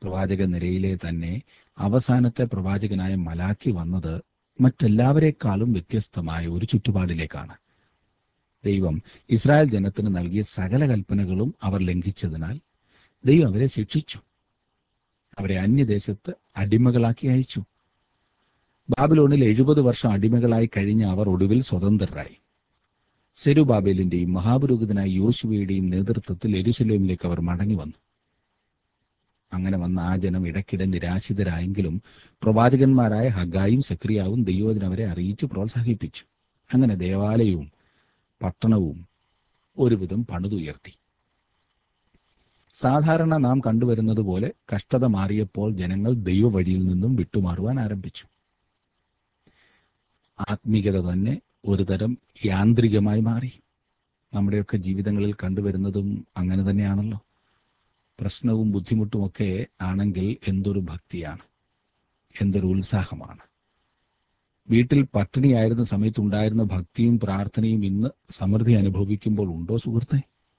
പ്രവാചക നിരയിലെ തന്നെ അവസാനത്തെ പ്രവാചകനായ മലാക്കി വന്നത് മറ്റെല്ലാവരെക്കാളും വ്യത്യസ്തമായ ഒരു ചുറ്റുപാടിലേക്കാണ് ദൈവം ഇസ്രായേൽ ജനത്തിന് നൽകിയ സകല കൽപ്പനകളും അവർ ലംഘിച്ചതിനാൽ ദൈവം അവരെ ശിക്ഷിച്ചു അവരെ അന്യദേശത്ത് അടിമകളാക്കി അയച്ചു ബാബിലോണിൽ എഴുപത് വർഷം അടിമകളായി കഴിഞ്ഞ അവർ ഒടുവിൽ സ്വതന്ത്രരായി സെരുബാബേലിന്റെയും മഹാപുരോഹിതനായ യോശുവയുടെയും നേതൃത്വത്തിൽ എരുസലേമിലേക്ക് അവർ മടങ്ങി വന്നു അങ്ങനെ വന്ന ആ ജനം ഇടയ്ക്കിടെ നിരാശിതരായെങ്കിലും പ്രവാചകന്മാരായ ഹഗായും സക്രിയാവും ദൈവോധന അവരെ അറിയിച്ച് പ്രോത്സാഹിപ്പിച്ചു അങ്ങനെ ദേവാലയവും പട്ടണവും ഒരുവിധം പണിതുയർത്തി സാധാരണ നാം കണ്ടുവരുന്നത് പോലെ കഷ്ടത മാറിയപ്പോൾ ജനങ്ങൾ ദൈവവഴിയിൽ നിന്നും വിട്ടുമാറുവാൻ ആരംഭിച്ചു ആത്മീയത തന്നെ ഒരുതരം യാന്ത്രികമായി മാറി നമ്മുടെയൊക്കെ ജീവിതങ്ങളിൽ കണ്ടുവരുന്നതും അങ്ങനെ തന്നെയാണല്ലോ പ്രശ്നവും ബുദ്ധിമുട്ടുമൊക്കെ ആണെങ്കിൽ എന്തൊരു ഭക്തിയാണ് എന്തൊരു ഉത്സാഹമാണ് വീട്ടിൽ പട്ടിണിയായിരുന്ന സമയത്ത് ഉണ്ടായിരുന്ന ഭക്തിയും പ്രാർത്ഥനയും ഇന്ന് സമൃദ്ധി അനുഭവിക്കുമ്പോൾ ഉണ്ടോ സുഹൃത്തെ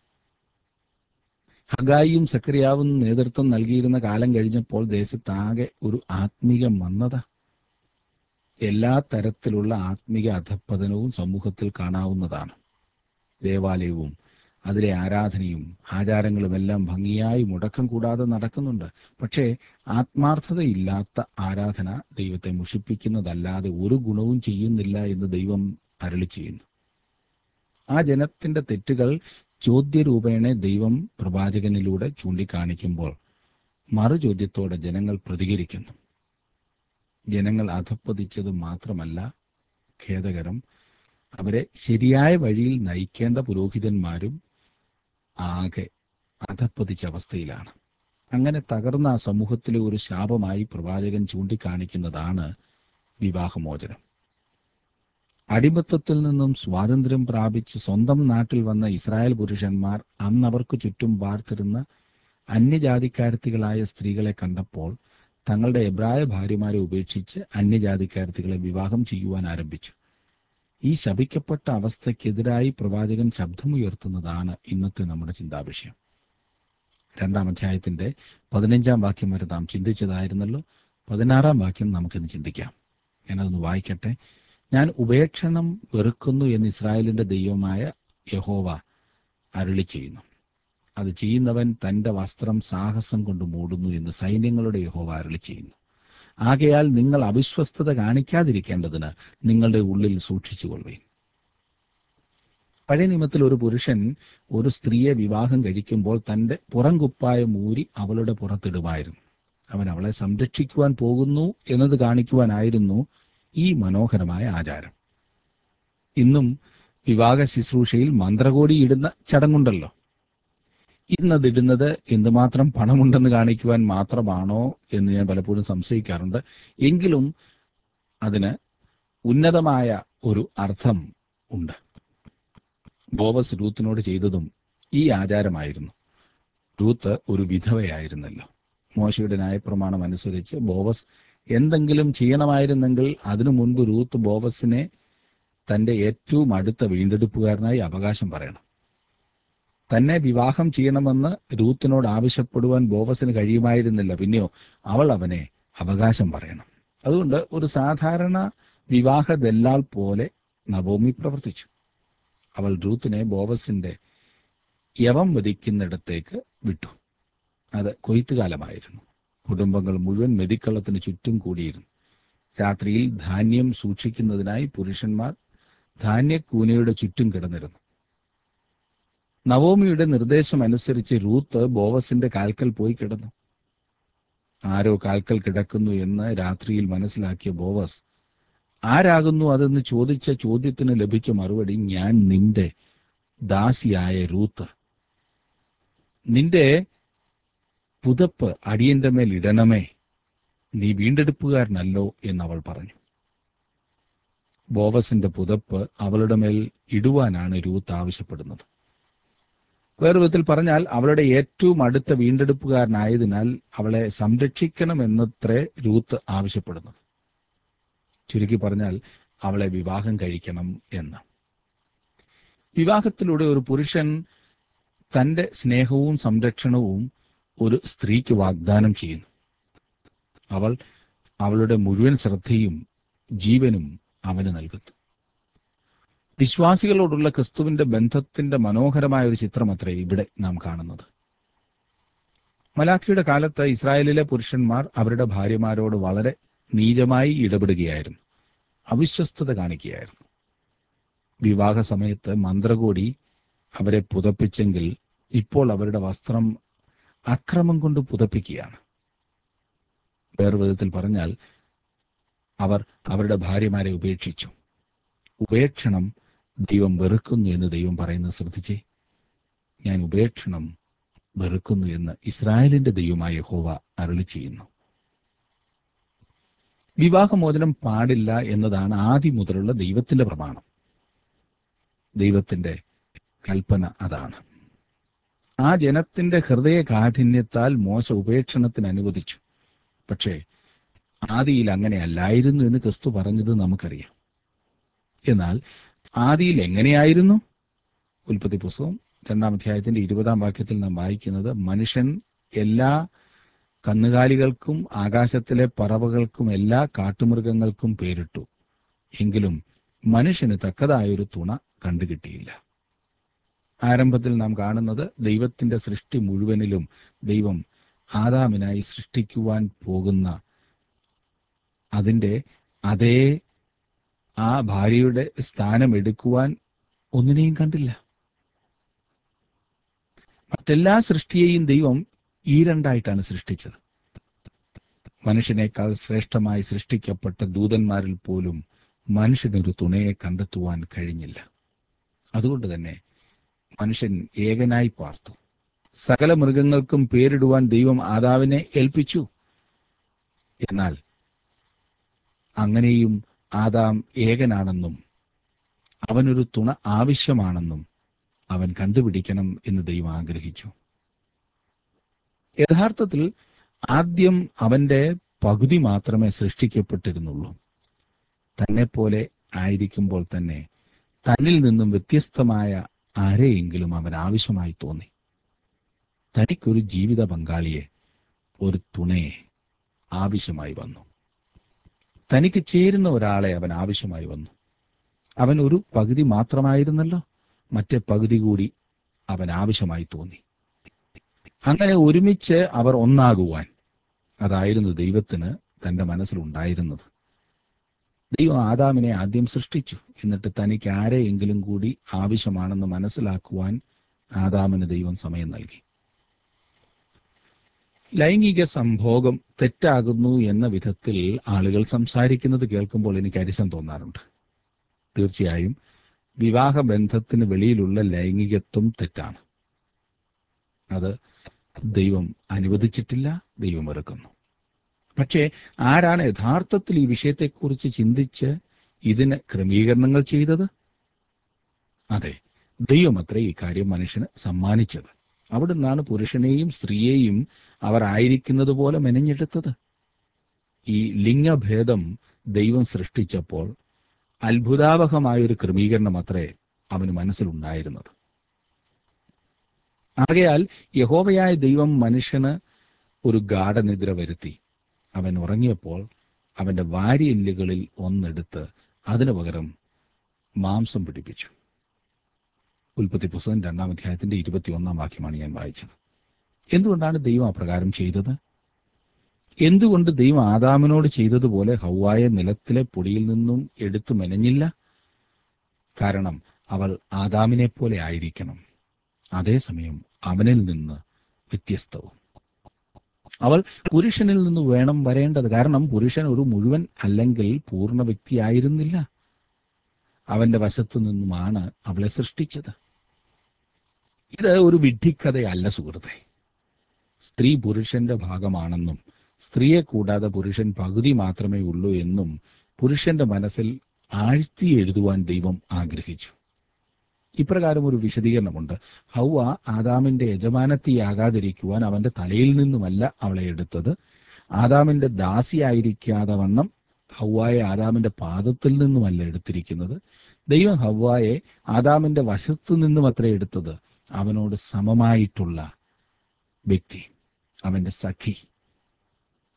ഹഗായിയും സക്രിയാവും നേതൃത്വം നൽകിയിരുന്ന കാലം കഴിഞ്ഞപ്പോൾ ദേശത്താകെ ഒരു ആത്മീക മന്ദത എല്ലാ തരത്തിലുള്ള ആത്മീക അധപ്പതനവും സമൂഹത്തിൽ കാണാവുന്നതാണ് ദേവാലയവും അതിലെ ആരാധനയും ആചാരങ്ങളും എല്ലാം ഭംഗിയായി മുടക്കം കൂടാതെ നടക്കുന്നുണ്ട് പക്ഷേ ആത്മാർത്ഥതയില്ലാത്ത ആരാധന ദൈവത്തെ മുഷിപ്പിക്കുന്നതല്ലാതെ ഒരു ഗുണവും ചെയ്യുന്നില്ല എന്ന് ദൈവം അരളി ചെയ്യുന്നു ആ ജനത്തിന്റെ തെറ്റുകൾ ചോദ്യരൂപേണ ദൈവം പ്രവാചകനിലൂടെ ചൂണ്ടിക്കാണിക്കുമ്പോൾ മറുചോദ്യത്തോടെ ജനങ്ങൾ പ്രതികരിക്കുന്നു ജനങ്ങൾ അധപ്പതിച്ചത് മാത്രമല്ല ഖേദകരം അവരെ ശരിയായ വഴിയിൽ നയിക്കേണ്ട പുരോഹിതന്മാരും ആകെ അധപ്പതിച്ച അവസ്ഥയിലാണ് അങ്ങനെ തകർന്ന ആ സമൂഹത്തിലെ ഒരു ശാപമായി പ്രവാചകൻ ചൂണ്ടിക്കാണിക്കുന്നതാണ് വിവാഹമോചനം അടിമത്തത്തിൽ നിന്നും സ്വാതന്ത്ര്യം പ്രാപിച്ച് സ്വന്തം നാട്ടിൽ വന്ന ഇസ്രായേൽ പുരുഷന്മാർ അന്ന് അവർക്ക് ചുറ്റും വാർത്തിരുന്ന അന്യജാതിക്കാരത്തികളായ സ്ത്രീകളെ കണ്ടപ്പോൾ തങ്ങളുടെ എബ്രായ ഭാര്യമാരെ ഉപേക്ഷിച്ച് അന്യജാതിക്കാരത്തികളെ വിവാഹം ചെയ്യുവാൻ ആരംഭിച്ചു ഈ ശപിക്കപ്പെട്ട അവസ്ഥയ്ക്കെതിരായി പ്രവാചകൻ ശബ്ദമുയർത്തുന്നതാണ് ഇന്നത്തെ നമ്മുടെ ചിന്താവിഷയം രണ്ടാം അധ്യായത്തിന്റെ പതിനഞ്ചാം വാക്യം വരെ നാം ചിന്തിച്ചതായിരുന്നല്ലോ പതിനാറാം വാക്യം നമുക്കിന്ന് ചിന്തിക്കാം ഞാനതൊന്ന് വായിക്കട്ടെ ഞാൻ ഉപേക്ഷണം വെറുക്കുന്നു എന്ന് ഇസ്രായേലിന്റെ ദൈവമായ യഹോവ അരുളി ചെയ്യുന്നു അത് ചെയ്യുന്നവൻ തന്റെ വസ്ത്രം സാഹസം കൊണ്ട് മൂടുന്നു എന്ന് സൈന്യങ്ങളുടെ യഹോവ അരുളി ചെയ്യുന്നു ആകയാൽ നിങ്ങൾ അവിശ്വസ്തത കാണിക്കാതിരിക്കേണ്ടതിന് നിങ്ങളുടെ ഉള്ളിൽ സൂക്ഷിച്ചുകൊള്ളുകയും പഴയ നിയമത്തിൽ ഒരു പുരുഷൻ ഒരു സ്ത്രീയെ വിവാഹം കഴിക്കുമ്പോൾ തന്റെ പുറംകുപ്പായം ഊരി അവളുടെ പുറത്തിടുമായിരുന്നു അവൻ അവളെ സംരക്ഷിക്കുവാൻ പോകുന്നു എന്നത് കാണിക്കുവാനായിരുന്നു ഈ മനോഹരമായ ആചാരം ഇന്നും വിവാഹ ശുശ്രൂഷയിൽ മന്ത്രകോടി ഇടുന്ന ചടങ്ങുണ്ടല്ലോ ഇന്നതിടുന്നത് എന്തുമാത്രം പണമുണ്ടെന്ന് കാണിക്കുവാൻ മാത്രമാണോ എന്ന് ഞാൻ പലപ്പോഴും സംശയിക്കാറുണ്ട് എങ്കിലും അതിന് ഉന്നതമായ ഒരു അർത്ഥം ഉണ്ട് ബോവസ് രൂത്തിനോട് ചെയ്തതും ഈ ആചാരമായിരുന്നു രൂത്ത് ഒരു വിധവയായിരുന്നല്ലോ മോശയുടെ ന്യായപ്രമാണം അനുസരിച്ച് ബോവസ് എന്തെങ്കിലും ചെയ്യണമായിരുന്നെങ്കിൽ അതിനു മുൻപ് റൂത്ത് ബോവസിനെ തന്റെ ഏറ്റവും അടുത്ത വീണ്ടെടുപ്പുകാരനായി അവകാശം പറയണം തന്നെ വിവാഹം ചെയ്യണമെന്ന് രൂത്തിനോട് ആവശ്യപ്പെടുവാൻ ബോവസിന് കഴിയുമായിരുന്നില്ല പിന്നെയോ അവൾ അവനെ അവകാശം പറയണം അതുകൊണ്ട് ഒരു സാധാരണ വിവാഹ ദല്ലാൾ പോലെ നവോമി പ്രവർത്തിച്ചു അവൾ റൂത്തിനെ ബോവസിന്റെ യവം വധിക്കുന്നിടത്തേക്ക് വിട്ടു അത് കൊയ്ത്തുകാലമായിരുന്നു കുടുംബങ്ങൾ മുഴുവൻ മെതിക്കളത്തിന് ചുറ്റും കൂടിയിരുന്നു രാത്രിയിൽ ധാന്യം സൂക്ഷിക്കുന്നതിനായി പുരുഷന്മാർ ധാന്യക്കൂനയുടെ ചുറ്റും കിടന്നിരുന്നു നവോമിയുടെ നിർദ്ദേശം അനുസരിച്ച് റൂത്ത് ബോവസിന്റെ കാൽക്കൽ പോയി കിടന്നു ആരോ കാൽക്കൽ കിടക്കുന്നു എന്ന് രാത്രിയിൽ മനസ്സിലാക്കിയ ബോവസ് ആരാകുന്നു അതെന്ന് ചോദിച്ച ചോദ്യത്തിന് ലഭിച്ച മറുപടി ഞാൻ നിന്റെ ദാസിയായ റൂത്ത് നിന്റെ പുതപ്പ് അടിയന്റെ മേൽ ഇടണമേ നീ വീണ്ടെടുപ്പുകാരനല്ലോ എന്ന് അവൾ പറഞ്ഞു ബോവസിന്റെ പുതപ്പ് അവളുടെ മേൽ ഇടുവാനാണ് രൂത്ത് ആവശ്യപ്പെടുന്നത് വേറെ വിധത്തിൽ പറഞ്ഞാൽ അവളുടെ ഏറ്റവും അടുത്ത വീണ്ടെടുപ്പുകാരനായതിനാൽ അവളെ സംരക്ഷിക്കണമെന്നത്രേ രൂത്ത് ആവശ്യപ്പെടുന്നത് ചുരുക്കി പറഞ്ഞാൽ അവളെ വിവാഹം കഴിക്കണം എന്ന് വിവാഹത്തിലൂടെ ഒരു പുരുഷൻ തന്റെ സ്നേഹവും സംരക്ഷണവും ഒരു സ്ത്രീക്ക് വാഗ്ദാനം ചെയ്യുന്നു അവൾ അവളുടെ മുഴുവൻ ശ്രദ്ധയും ജീവനും അവന് നൽകുന്നു വിശ്വാസികളോടുള്ള ക്രിസ്തുവിന്റെ ബന്ധത്തിന്റെ മനോഹരമായ ഒരു ചിത്രമത്രേ ഇവിടെ നാം കാണുന്നത് മലാഖിയുടെ കാലത്ത് ഇസ്രായേലിലെ പുരുഷന്മാർ അവരുടെ ഭാര്യമാരോട് വളരെ നീചമായി ഇടപെടുകയായിരുന്നു അവിശ്വസ്തത കാണിക്കുകയായിരുന്നു വിവാഹ സമയത്ത് മന്ത്രകോടി അവരെ പുതപ്പിച്ചെങ്കിൽ ഇപ്പോൾ അവരുടെ വസ്ത്രം അക്രമം കൊണ്ട് പുതപ്പിക്കുകയാണ് വേറെ വിധത്തിൽ പറഞ്ഞാൽ അവർ അവരുടെ ഭാര്യമാരെ ഉപേക്ഷിച്ചു ഉപേക്ഷണം ദൈവം വെറുക്കുന്നു എന്ന് ദൈവം പറയുന്നത് ശ്രദ്ധിച്ചേ ഞാൻ ഉപേക്ഷണം വെറുക്കുന്നു എന്ന് ഇസ്രായേലിന്റെ ദൈവമായ ഹോവ അരുളി ചെയ്യുന്നു വിവാഹമോചനം പാടില്ല എന്നതാണ് ആദ്യം മുതലുള്ള ദൈവത്തിന്റെ പ്രമാണം ദൈവത്തിന്റെ കൽപ്പന അതാണ് ആ ജനത്തിന്റെ ഹൃദയ കാഠിന്യത്താൽ മോശ ഉപേക്ഷണത്തിന് അനുവദിച്ചു പക്ഷേ ആദിയിൽ അങ്ങനെയല്ലായിരുന്നു എന്ന് ക്രിസ്തു പറഞ്ഞത് നമുക്കറിയാം എന്നാൽ ആദിയിൽ എങ്ങനെയായിരുന്നു ഉൽപ്പത്തി പുസ്തകം രണ്ടാം അധ്യായത്തിന്റെ ഇരുപതാം വാക്യത്തിൽ നാം വായിക്കുന്നത് മനുഷ്യൻ എല്ലാ കന്നുകാലികൾക്കും ആകാശത്തിലെ പറവകൾക്കും എല്ലാ കാട്ടുമൃഗങ്ങൾക്കും പേരിട്ടു എങ്കിലും മനുഷ്യന് തക്കതായൊരു തുണ കണ്ടുകിട്ടിയില്ല ആരംഭത്തിൽ നാം കാണുന്നത് ദൈവത്തിന്റെ സൃഷ്ടി മുഴുവനിലും ദൈവം ആദാമിനായി സൃഷ്ടിക്കുവാൻ പോകുന്ന അതിന്റെ അതേ ആ ഭാര്യയുടെ സ്ഥാനം എടുക്കുവാൻ ഒന്നിനെയും കണ്ടില്ല മറ്റെല്ലാ സൃഷ്ടിയെയും ദൈവം ഈ രണ്ടായിട്ടാണ് സൃഷ്ടിച്ചത് മനുഷ്യനേക്കാൾ ശ്രേഷ്ഠമായി സൃഷ്ടിക്കപ്പെട്ട ദൂതന്മാരിൽ പോലും മനുഷ്യനൊരു തുണയെ കണ്ടെത്തുവാൻ കഴിഞ്ഞില്ല അതുകൊണ്ട് തന്നെ മനുഷ്യൻ ഏകനായി പാർത്തു സകല മൃഗങ്ങൾക്കും പേരിടുവാൻ ദൈവം ആദാവിനെ ഏൽപ്പിച്ചു എന്നാൽ അങ്ങനെയും ആദാം ഏകനാണെന്നും അവനൊരു തുണ ആവശ്യമാണെന്നും അവൻ കണ്ടുപിടിക്കണം എന്ന് ദൈവം ആഗ്രഹിച്ചു യഥാർത്ഥത്തിൽ ആദ്യം അവന്റെ പകുതി മാത്രമേ സൃഷ്ടിക്കപ്പെട്ടിരുന്നുള്ളൂ തന്നെ പോലെ ആയിരിക്കുമ്പോൾ തന്നെ തന്നിൽ നിന്നും വ്യത്യസ്തമായ ആരെയെങ്കിലും അവൻ ആവശ്യമായി തോന്നി തനിക്കൊരു ജീവിത പങ്കാളിയെ ഒരു തുണയെ ആവശ്യമായി വന്നു തനിക്ക് ചേരുന്ന ഒരാളെ അവൻ ആവശ്യമായി വന്നു അവൻ ഒരു പകുതി മാത്രമായിരുന്നല്ലോ മറ്റേ പകുതി കൂടി അവൻ ആവശ്യമായി തോന്നി അങ്ങനെ ഒരുമിച്ച് അവർ ഒന്നാകുവാൻ അതായിരുന്നു ദൈവത്തിന് തന്റെ മനസ്സിലുണ്ടായിരുന്നത് ദൈവം ആദാമിനെ ആദ്യം സൃഷ്ടിച്ചു എന്നിട്ട് തനിക്ക് ആരെയെങ്കിലും കൂടി ആവശ്യമാണെന്ന് മനസ്സിലാക്കുവാൻ ആദാമിന് ദൈവം സമയം നൽകി ലൈംഗിക സംഭോഗം തെറ്റാകുന്നു എന്ന വിധത്തിൽ ആളുകൾ സംസാരിക്കുന്നത് കേൾക്കുമ്പോൾ എനിക്ക് അരിശം തോന്നാറുണ്ട് തീർച്ചയായും വിവാഹ ബന്ധത്തിന് വെളിയിലുള്ള ലൈംഗികത്വം തെറ്റാണ് അത് ദൈവം അനുവദിച്ചിട്ടില്ല ദൈവം വെറുക്കുന്നു പക്ഷേ ആരാണ് യഥാർത്ഥത്തിൽ ഈ വിഷയത്തെക്കുറിച്ച് ചിന്തിച്ച് ഇതിന് ക്രമീകരണങ്ങൾ ചെയ്തത് അതെ ദൈവമത്രേ ഈ കാര്യം മനുഷ്യന് സമ്മാനിച്ചത് അവിടുന്നാണ് പുരുഷനെയും സ്ത്രീയെയും അവർ ആയിരിക്കുന്നത് പോലെ മെനഞ്ഞെടുത്തത് ഈ ലിംഗഭേദം ദൈവം സൃഷ്ടിച്ചപ്പോൾ അത്ഭുതാവഹമായ ഒരു ക്രമീകരണം അത്രേ അവന് മനസ്സിലുണ്ടായിരുന്നത് ആകയാൽ യഹോവയായ ദൈവം മനുഷ്യന് ഒരു ഗാഠനിദ്ര വരുത്തി അവൻ ഉറങ്ങിയപ്പോൾ അവന്റെ വാരിയെല്ലുകളിൽ ഒന്നെടുത്ത് അതിനു പകരം മാംസം പിടിപ്പിച്ചു ഉൽപ്പത്തി പുസ്തകം രണ്ടാം അധ്യായത്തിന്റെ ഇരുപത്തിയൊന്നാം വാക്യമാണ് ഞാൻ വായിച്ചത് എന്തുകൊണ്ടാണ് ദൈവം അപ്രകാരം ചെയ്തത് എന്തുകൊണ്ട് ദൈവം ആദാമിനോട് ചെയ്തതുപോലെ ഹൗവായ നിലത്തിലെ പൊടിയിൽ നിന്നും എടുത്തു മെനഞ്ഞില്ല കാരണം അവൾ ആദാമിനെ പോലെ ആയിരിക്കണം അതേസമയം അവനിൽ നിന്ന് വ്യത്യസ്തവും അവൾ പുരുഷനിൽ നിന്ന് വേണം വരേണ്ടത് കാരണം പുരുഷൻ ഒരു മുഴുവൻ അല്ലെങ്കിൽ പൂർണ്ണ വ്യക്തിയായിരുന്നില്ല അവന്റെ വശത്തു നിന്നുമാണ് അവളെ സൃഷ്ടിച്ചത് ഇത് ഒരു വിഡ്ഢിക്കഥയല്ല സുഹൃത്തെ സ്ത്രീ പുരുഷന്റെ ഭാഗമാണെന്നും സ്ത്രീയെ കൂടാതെ പുരുഷൻ പകുതി മാത്രമേ ഉള്ളൂ എന്നും പുരുഷന്റെ മനസ്സിൽ ആഴ്ത്തി എഴുതുവാൻ ദൈവം ആഗ്രഹിച്ചു ഇപ്രകാരം ഒരു വിശദീകരണമുണ്ട് ഹൗവ ആദാമിന്റെ യജമാനത്തിയാകാതിരിക്കുവാൻ അവന്റെ തലയിൽ നിന്നുമല്ല അവളെ എടുത്തത് ആദാമിന്റെ ദാസിയായിരിക്കാതെ വണ്ണം ഹൗവായെ ആദാമിന്റെ പാദത്തിൽ നിന്നുമല്ല എടുത്തിരിക്കുന്നത് ദൈവം ഹൗവായെ ആദാമിന്റെ വശത്തു നിന്നും അത്ര എടുത്തത് അവനോട് സമമായിട്ടുള്ള വ്യക്തി അവന്റെ സഖി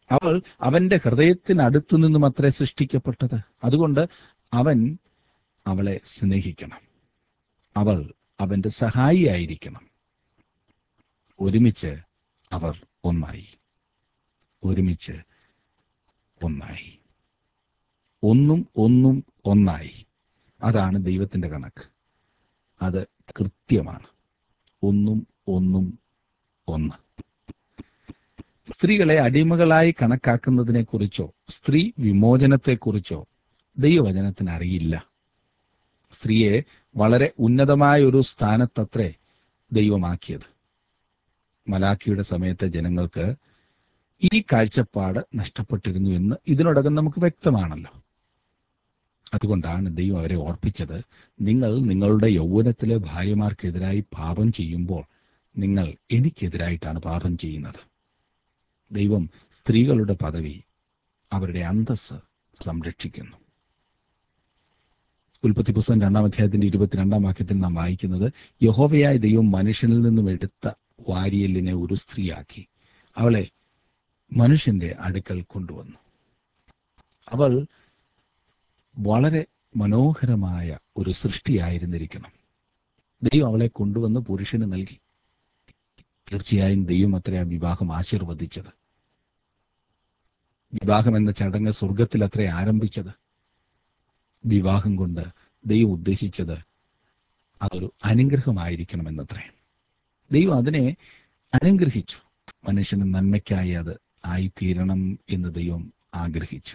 അവൾ അവന്റെ ഹൃദയത്തിനടുത്തു നിന്നും അത്രേ സൃഷ്ടിക്കപ്പെട്ടത് അതുകൊണ്ട് അവൻ അവളെ സ്നേഹിക്കണം അവൾ അവന്റെ സഹായിയായിരിക്കണം ഒരുമിച്ച് അവർ ഒന്നായി ഒരുമിച്ച് ഒന്നായി ഒന്നും ഒന്നും ഒന്നായി അതാണ് ദൈവത്തിന്റെ കണക്ക് അത് കൃത്യമാണ് ഒന്നും ഒന്നും ഒന്ന് സ്ത്രീകളെ അടിമകളായി കണക്കാക്കുന്നതിനെ കുറിച്ചോ സ്ത്രീ വിമോചനത്തെക്കുറിച്ചോ ദൈവവചനത്തിന് അറിയില്ല സ്ത്രീയെ വളരെ ഉന്നതമായ ഒരു സ്ഥാനത്തത്രേ ദൈവമാക്കിയത് മലാഖിയുടെ സമയത്തെ ജനങ്ങൾക്ക് ഈ കാഴ്ചപ്പാട് നഷ്ടപ്പെട്ടിരുന്നു എന്ന് ഇതിനോടകം നമുക്ക് വ്യക്തമാണല്ലോ അതുകൊണ്ടാണ് ദൈവം അവരെ ഓർപ്പിച്ചത് നിങ്ങൾ നിങ്ങളുടെ യൗവനത്തിലെ ഭാര്യമാർക്കെതിരായി പാപം ചെയ്യുമ്പോൾ നിങ്ങൾ എനിക്കെതിരായിട്ടാണ് പാപം ചെയ്യുന്നത് ദൈവം സ്ത്രീകളുടെ പദവി അവരുടെ അന്തസ് സംരക്ഷിക്കുന്നു ഉൽപ്പത്തി പുസ്തകം രണ്ടാം അധ്യായത്തിന്റെ ഇരുപത്തിരണ്ടാം വാക്യത്തിൽ നാം വായിക്കുന്നത് യഹോവയായ ദൈവം മനുഷ്യനിൽ നിന്നും എടുത്ത വാരിയലിനെ ഒരു സ്ത്രീയാക്കി അവളെ മനുഷ്യന്റെ അടുക്കൽ കൊണ്ടുവന്നു അവൾ വളരെ മനോഹരമായ ഒരു സൃഷ്ടിയായിരുന്നിരിക്കണം ദൈവം അവളെ കൊണ്ടുവന്ന് പുരുഷന് നൽകി തീർച്ചയായും ദൈവം അത്ര ആ വിവാഹം ആശീർവദിച്ചത് വിവാഹം എന്ന ചടങ്ങ് സ്വർഗത്തിൽ അത്ര ആരംഭിച്ചത് വിവാഹം കൊണ്ട് ദൈവം ഉദ്ദേശിച്ചത് അതൊരു അനുഗ്രഹമായിരിക്കണമെന്നത്രേ ദൈവം അതിനെ അനുഗ്രഹിച്ചു മനുഷ്യന് നന്മയ്ക്കായി അത് ആയിത്തീരണം എന്ന് ദൈവം ആഗ്രഹിച്ചു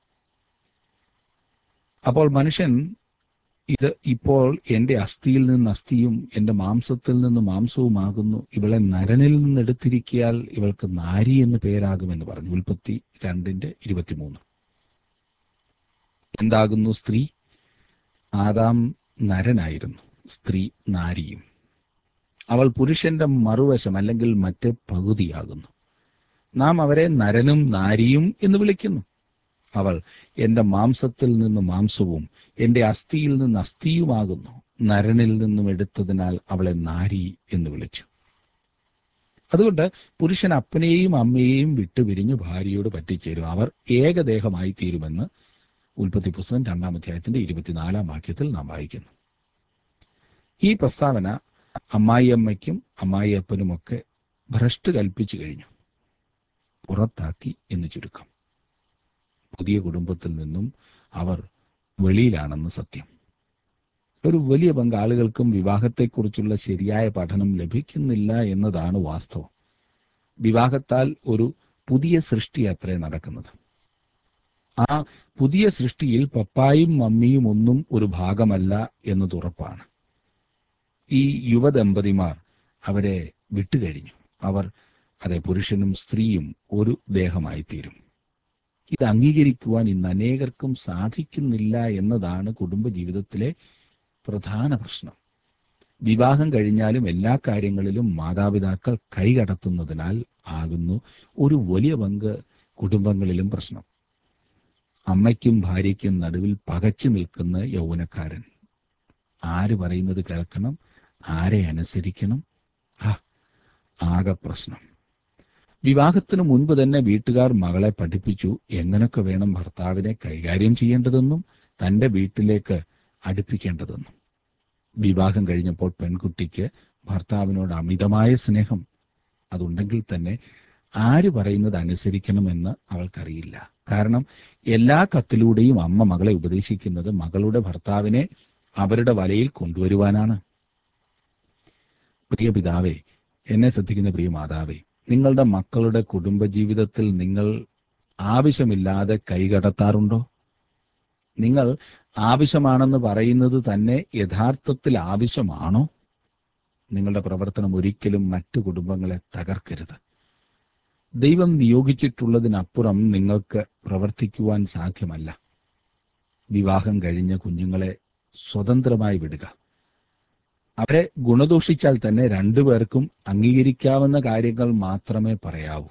അപ്പോൾ മനുഷ്യൻ ഇത് ഇപ്പോൾ എന്റെ അസ്ഥിയിൽ നിന്ന് അസ്ഥിയും എന്റെ മാംസത്തിൽ നിന്ന് മാംസവുമാകുന്നു ഇവളെ നരനിൽ നിന്ന് എടുത്തിരിക്കിയാൽ ഇവൾക്ക് നാരി എന്ന് പേരാകുമെന്ന് പറഞ്ഞു ഉൽപ്പത്തി രണ്ടിന്റെ ഇരുപത്തിമൂന്ന് എന്താകുന്നു സ്ത്രീ ആദാം നരനായിരുന്നു സ്ത്രീ നാരിയും അവൾ പുരുഷന്റെ മറുവശം അല്ലെങ്കിൽ മറ്റ് പകുതിയാകുന്നു നാം അവരെ നരനും നാരിയും എന്ന് വിളിക്കുന്നു അവൾ എന്റെ മാംസത്തിൽ നിന്ന് മാംസവും എന്റെ അസ്ഥിയിൽ നിന്ന് അസ്ഥിയുമാകുന്നു നരനിൽ നിന്നും എടുത്തതിനാൽ അവളെ നാരി എന്ന് വിളിച്ചു അതുകൊണ്ട് പുരുഷൻ അപ്പനെയും അമ്മയെയും വിട്ടുപിരിഞ്ഞ് ഭാര്യയോട് പറ്റിച്ചേരും അവർ ഏകദേഹമായി തീരുമെന്ന് ഉൽപ്പത്തി പുസ്തകം രണ്ടാം അധ്യായത്തിന്റെ ഇരുപത്തിനാലാം വാക്യത്തിൽ നാം വായിക്കുന്നു ഈ പ്രസ്താവന അമ്മായിയമ്മയ്ക്കും അമ്മായിയപ്പനുമൊക്കെ ഭ്രഷ്ട് കൽപ്പിച്ചു കഴിഞ്ഞു പുറത്താക്കി എന്ന് ചുരുക്കം പുതിയ കുടുംബത്തിൽ നിന്നും അവർ വെളിയിലാണെന്ന് സത്യം ഒരു വലിയ പങ്ക് ആളുകൾക്കും വിവാഹത്തെക്കുറിച്ചുള്ള ശരിയായ പഠനം ലഭിക്കുന്നില്ല എന്നതാണ് വാസ്തവം വിവാഹത്താൽ ഒരു പുതിയ സൃഷ്ടി അത്രേ നടക്കുന്നത് ആ പുതിയ സൃഷ്ടിയിൽ പപ്പായും മമ്മിയും ഒന്നും ഒരു ഭാഗമല്ല എന്നത് ഉറപ്പാണ് ഈ യുവദമ്പതിമാർ അവരെ വിട്ടുകഴിഞ്ഞു അവർ അതെ പുരുഷനും സ്ത്രീയും ഒരു ദേഹമായി തീരും ഇത് അംഗീകരിക്കുവാൻ ഇന്ന് അനേകർക്കും സാധിക്കുന്നില്ല എന്നതാണ് കുടുംബജീവിതത്തിലെ പ്രധാന പ്രശ്നം വിവാഹം കഴിഞ്ഞാലും എല്ലാ കാര്യങ്ങളിലും മാതാപിതാക്കൾ കൈകടത്തുന്നതിനാൽ ആകുന്നു ഒരു വലിയ പങ്ക് കുടുംബങ്ങളിലും പ്രശ്നം അമ്മയ്ക്കും ഭാര്യയ്ക്കും നടുവിൽ പകച്ചു നിൽക്കുന്ന യൗവനക്കാരൻ ആര് പറയുന്നത് കേൾക്കണം ആരെ അനുസരിക്കണം ആ ആകെ പ്രശ്നം വിവാഹത്തിനു മുൻപ് തന്നെ വീട്ടുകാർ മകളെ പഠിപ്പിച്ചു എങ്ങനൊക്കെ വേണം ഭർത്താവിനെ കൈകാര്യം ചെയ്യേണ്ടതെന്നും തന്റെ വീട്ടിലേക്ക് അടുപ്പിക്കേണ്ടതെന്നും വിവാഹം കഴിഞ്ഞപ്പോൾ പെൺകുട്ടിക്ക് ഭർത്താവിനോട് അമിതമായ സ്നേഹം അതുണ്ടെങ്കിൽ തന്നെ ആര് പറയുന്നത് അനുസരിക്കണമെന്ന് അവൾക്കറിയില്ല കാരണം എല്ലാ കത്തിലൂടെയും അമ്മ മകളെ ഉപദേശിക്കുന്നത് മകളുടെ ഭർത്താവിനെ അവരുടെ വലയിൽ കൊണ്ടുവരുവാനാണ് പ്രിയ പിതാവേ എന്നെ ശ്രദ്ധിക്കുന്ന പ്രിയ മാതാവേ നിങ്ങളുടെ മക്കളുടെ കുടുംബജീവിതത്തിൽ നിങ്ങൾ ആവശ്യമില്ലാതെ കൈകടത്താറുണ്ടോ നിങ്ങൾ ആവശ്യമാണെന്ന് പറയുന്നത് തന്നെ യഥാർത്ഥത്തിൽ ആവശ്യമാണോ നിങ്ങളുടെ പ്രവർത്തനം ഒരിക്കലും മറ്റു കുടുംബങ്ങളെ തകർക്കരുത് ദൈവം നിയോഗിച്ചിട്ടുള്ളതിനപ്പുറം നിങ്ങൾക്ക് പ്രവർത്തിക്കുവാൻ സാധ്യമല്ല വിവാഹം കഴിഞ്ഞ കുഞ്ഞുങ്ങളെ സ്വതന്ത്രമായി വിടുക അവരെ ഗുണദോഷിച്ചാൽ തന്നെ രണ്ടുപേർക്കും അംഗീകരിക്കാവുന്ന കാര്യങ്ങൾ മാത്രമേ പറയാവൂ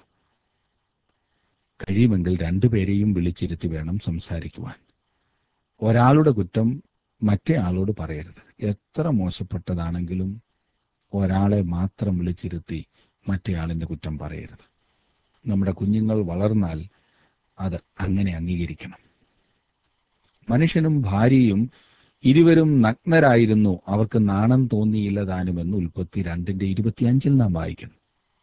കഴിയുമെങ്കിൽ രണ്ടുപേരെയും വിളിച്ചിരുത്തി വേണം സംസാരിക്കുവാൻ ഒരാളുടെ കുറ്റം മറ്റേ ആളോട് പറയരുത് എത്ര മോശപ്പെട്ടതാണെങ്കിലും ഒരാളെ മാത്രം വിളിച്ചിരുത്തി മറ്റേ ആളിന്റെ കുറ്റം പറയരുത് നമ്മുടെ കുഞ്ഞുങ്ങൾ വളർന്നാൽ അത് അങ്ങനെ അംഗീകരിക്കണം മനുഷ്യനും ഭാര്യയും ഇരുവരും നഗ്നരായിരുന്നു അവർക്ക് നാണം തോന്നിയില്ല താനുമെന്ന് ഉൽപ്പത്തി രണ്ടിന്റെ ഇരുപത്തിയഞ്ചിൽ നാം വായിക്കുന്നു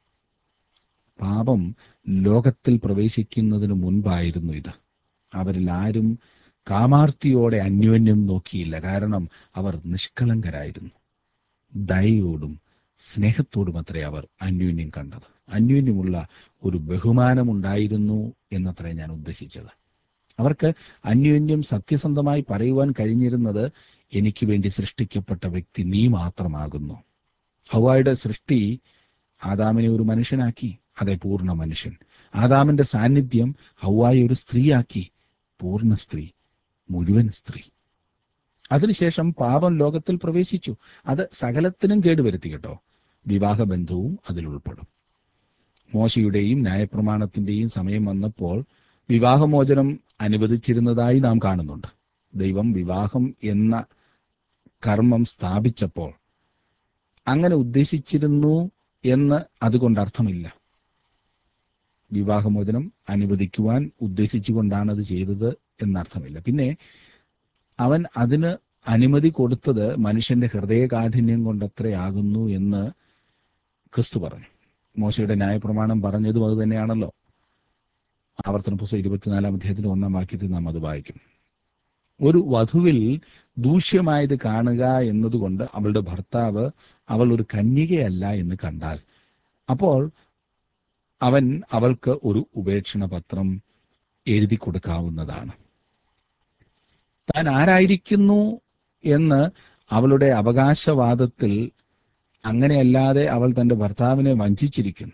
പാപം ലോകത്തിൽ പ്രവേശിക്കുന്നതിന് മുൻപായിരുന്നു ഇത് അവരിൽ ആരും കാമാർത്തിയോടെ അന്യോന്യം നോക്കിയില്ല കാരണം അവർ നിഷ്കളങ്കരായിരുന്നു ദയയോടും സ്നേഹത്തോടും അത്രേ അവർ അന്യോന്യം കണ്ടത് അന്യോന്യമുള്ള ഒരു ബഹുമാനമുണ്ടായിരുന്നു എന്നത്രേ ഞാൻ ഉദ്ദേശിച്ചത് അവർക്ക് അന്യോന്യം സത്യസന്ധമായി പറയുവാൻ കഴിഞ്ഞിരുന്നത് എനിക്ക് വേണ്ടി സൃഷ്ടിക്കപ്പെട്ട വ്യക്തി നീ മാത്രമാകുന്നു ഹവായുടെ സൃഷ്ടി ആദാമിനെ ഒരു മനുഷ്യനാക്കി അതെ പൂർണ്ണ മനുഷ്യൻ ആദാമിന്റെ സാന്നിധ്യം ഹവായി ഒരു സ്ത്രീയാക്കി പൂർണ്ണ സ്ത്രീ മുഴുവൻ സ്ത്രീ അതിനുശേഷം പാപം ലോകത്തിൽ പ്രവേശിച്ചു അത് സകലത്തിനും കേടുവരുത്തി കേട്ടോ വിവാഹബന്ധവും അതിൽ ഉൾപ്പെടും മോശയുടെയും ന്യായപ്രമാണത്തിന്റെയും സമയം വന്നപ്പോൾ വിവാഹമോചനം അനുവദിച്ചിരുന്നതായി നാം കാണുന്നുണ്ട് ദൈവം വിവാഹം എന്ന കർമ്മം സ്ഥാപിച്ചപ്പോൾ അങ്ങനെ ഉദ്ദേശിച്ചിരുന്നു എന്ന് അതുകൊണ്ട് അർത്ഥമില്ല വിവാഹമോചനം അനുവദിക്കുവാൻ ഉദ്ദേശിച്ചുകൊണ്ടാണ് അത് ചെയ്തത് എന്നർത്ഥമില്ല പിന്നെ അവൻ അതിന് അനുമതി കൊടുത്തത് മനുഷ്യന്റെ ഹൃദയകാഠിന്യം കൊണ്ടത്രയാകുന്നു എന്ന് ക്രിസ്തു പറഞ്ഞു മോശയുടെ ന്യായപ്രമാണം പറഞ്ഞതും അത് തന്നെയാണല്ലോ ആവർത്തന പുസ്തകം ഇരുപത്തിനാലാം അധ്യായത്തിന്റെ ഒന്നാം വാക്യത്തിൽ നാം അത് വായിക്കും ഒരു വധുവിൽ ദൂഷ്യമായത് കാണുക എന്നതുകൊണ്ട് അവളുടെ ഭർത്താവ് അവൾ ഒരു കന്യകയല്ല എന്ന് കണ്ടാൽ അപ്പോൾ അവൻ അവൾക്ക് ഒരു ഉപേക്ഷണ പത്രം എഴുതി കൊടുക്കാവുന്നതാണ് താൻ ആരായിരിക്കുന്നു എന്ന് അവളുടെ അവകാശവാദത്തിൽ അങ്ങനെയല്ലാതെ അവൾ തന്റെ ഭർത്താവിനെ വഞ്ചിച്ചിരിക്കുന്നു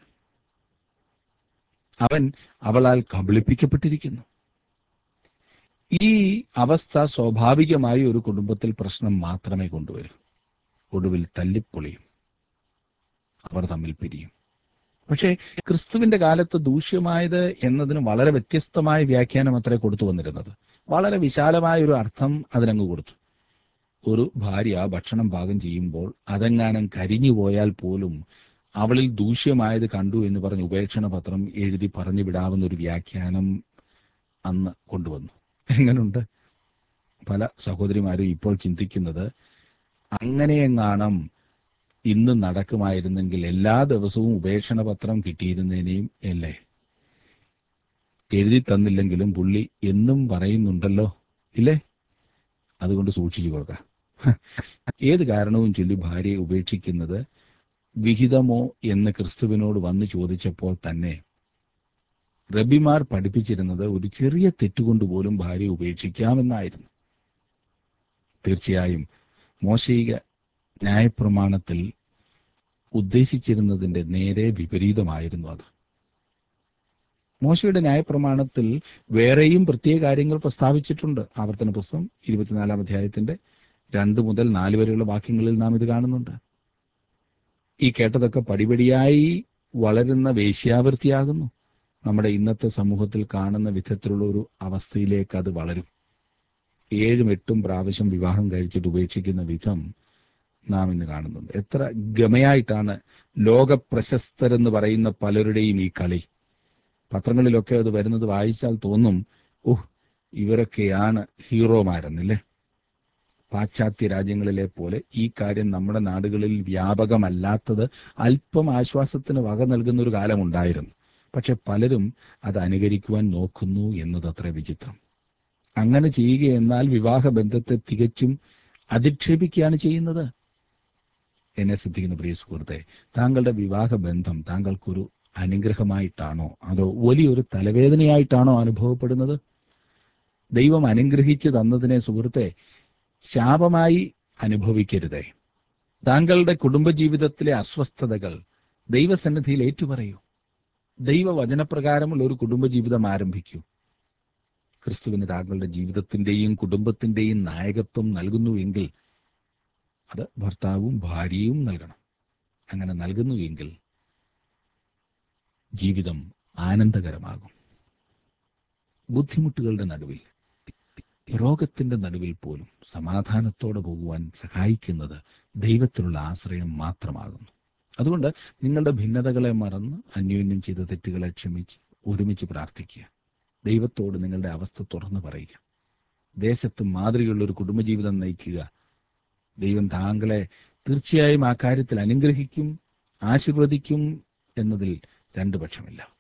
അവൻ അവളാൽ കബളിപ്പിക്കപ്പെട്ടിരിക്കുന്നു ഈ അവസ്ഥ സ്വാഭാവികമായി ഒരു കുടുംബത്തിൽ പ്രശ്നം മാത്രമേ കൊണ്ടുവരൂ ഒടുവിൽ തല്ലിപ്പൊളിയും അവർ തമ്മിൽ പിരിയും പക്ഷേ ക്രിസ്തുവിന്റെ കാലത്ത് ദൂഷ്യമായത് എന്നതിന് വളരെ വ്യത്യസ്തമായ വ്യാഖ്യാനം അത്രേ കൊടുത്തു വന്നിരുന്നത് വളരെ വിശാലമായ ഒരു അർത്ഥം അതിനങ്ങ് കൊടുത്തു ഒരു ഭാര്യ ഭക്ഷണം പാകം ചെയ്യുമ്പോൾ അതെങ്ങാനും കരിഞ്ഞു പോയാൽ പോലും അവളിൽ ദൂഷ്യമായത് കണ്ടു എന്ന് പറഞ്ഞ് ഉപേക്ഷണ പത്രം എഴുതി പറഞ്ഞു വിടാവുന്ന ഒരു വ്യാഖ്യാനം അന്ന് കൊണ്ടുവന്നു എങ്ങനുണ്ട് പല സഹോദരിമാരും ഇപ്പോൾ ചിന്തിക്കുന്നത് അങ്ങനെയെങ്ങാണം ഇന്ന് നടക്കുമായിരുന്നെങ്കിൽ എല്ലാ ദിവസവും ഉപേക്ഷണ പത്രം കിട്ടിയിരുന്നതിനെയും അല്ലേ എഴുതി തന്നില്ലെങ്കിലും പുള്ളി എന്നും പറയുന്നുണ്ടല്ലോ ഇല്ലേ അതുകൊണ്ട് സൂക്ഷിച്ചു കൊടുക്കുക ഏത് കാരണവും ചൊല്ലി ഭാര്യയെ ഉപേക്ഷിക്കുന്നത് വിഹിതമോ എന്ന് ക്രിസ്തുവിനോട് വന്ന് ചോദിച്ചപ്പോൾ തന്നെ റബിമാർ പഠിപ്പിച്ചിരുന്നത് ഒരു ചെറിയ തെറ്റുകൊണ്ട് പോലും ഭാര്യ ഉപേക്ഷിക്കാമെന്നായിരുന്നു തീർച്ചയായും മോശയിക ന്യായപ്രമാണത്തിൽ ഉദ്ദേശിച്ചിരുന്നതിന്റെ നേരെ വിപരീതമായിരുന്നു അത് മോശയുടെ ന്യായപ്രമാണത്തിൽ വേറെയും പ്രത്യേക കാര്യങ്ങൾ പ്രസ്താവിച്ചിട്ടുണ്ട് ആവർത്തന പുസ്തകം ഇരുപത്തിനാലാം അധ്യായത്തിന്റെ രണ്ട് മുതൽ നാല് വരെയുള്ള വാക്യങ്ങളിൽ നാം ഇത് കാണുന്നുണ്ട് ഈ കേട്ടതൊക്കെ പടിപടിയായി വളരുന്ന വേശ്യാവൃത്തിയാകുന്നു നമ്മുടെ ഇന്നത്തെ സമൂഹത്തിൽ കാണുന്ന വിധത്തിലുള്ള ഒരു അവസ്ഥയിലേക്ക് അത് വളരും ഏഴും എട്ടും പ്രാവശ്യം വിവാഹം കഴിച്ചിട്ട് ഉപേക്ഷിക്കുന്ന വിധം നാം ഇന്ന് കാണുന്നുണ്ട് എത്ര ഗമയായിട്ടാണ് ലോക പ്രശസ്തരെന്ന് പറയുന്ന പലരുടെയും ഈ കളി പത്രങ്ങളിലൊക്കെ അത് വരുന്നത് വായിച്ചാൽ തോന്നും ഓഹ് ഇവരൊക്കെയാണ് ഹീറോമാരെന്നില്ലേ പാശ്ചാത്യ രാജ്യങ്ങളിലെ പോലെ ഈ കാര്യം നമ്മുടെ നാടുകളിൽ വ്യാപകമല്ലാത്തത് അല്പം ആശ്വാസത്തിന് വക നൽകുന്ന ഒരു കാലമുണ്ടായിരുന്നു പക്ഷെ പലരും അത് അനുകരിക്കുവാൻ നോക്കുന്നു എന്നതത്ര വിചിത്രം അങ്ങനെ ചെയ്യുക എന്നാൽ വിവാഹ ബന്ധത്തെ തികച്ചും അധിക്ഷേപിക്കുകയാണ് ചെയ്യുന്നത് എന്നെ ശ്രദ്ധിക്കുന്ന പ്രിയ സുഹൃത്തെ താങ്കളുടെ വിവാഹ ബന്ധം താങ്കൾക്കൊരു അനുഗ്രഹമായിട്ടാണോ അതോ വലിയൊരു തലവേദനയായിട്ടാണോ അനുഭവപ്പെടുന്നത് ദൈവം അനുഗ്രഹിച്ചു തന്നതിനെ സുഹൃത്തെ ശാപമായി അനുഭവിക്കരുതേ താങ്കളുടെ കുടുംബജീവിതത്തിലെ അസ്വസ്ഥതകൾ ദൈവസന്നിധിയിൽ ഏറ്റുപറയൂ ദൈവവചനപ്രകാരമുള്ള ഒരു കുടുംബജീവിതം ആരംഭിക്കൂ ക്രിസ്തുവിന് താങ്കളുടെ ജീവിതത്തിന്റെയും കുടുംബത്തിന്റെയും നായകത്വം നൽകുന്നുവെങ്കിൽ അത് ഭർത്താവും ഭാര്യയും നൽകണം അങ്ങനെ നൽകുന്നുവെങ്കിൽ ജീവിതം ആനന്ദകരമാകും ബുദ്ധിമുട്ടുകളുടെ നടുവിൽ രോഗത്തിന്റെ നടുവിൽ പോലും സമാധാനത്തോടെ പോകുവാൻ സഹായിക്കുന്നത് ദൈവത്തിലുള്ള ആശ്രയം മാത്രമാകുന്നു അതുകൊണ്ട് നിങ്ങളുടെ ഭിന്നതകളെ മറന്ന് അന്യോന്യം ചെയ്ത തെറ്റുകളെ ക്ഷമിച്ച് ഒരുമിച്ച് പ്രാർത്ഥിക്കുക ദൈവത്തോട് നിങ്ങളുടെ അവസ്ഥ തുറന്നു പറയുക ദേശത്ത് മാതൃകയുള്ള ഒരു കുടുംബജീവിതം നയിക്കുക ദൈവം താങ്കളെ തീർച്ചയായും ആ കാര്യത്തിൽ അനുഗ്രഹിക്കും ആശീർവദിക്കും എന്നതിൽ രണ്ടു പക്ഷമില്ല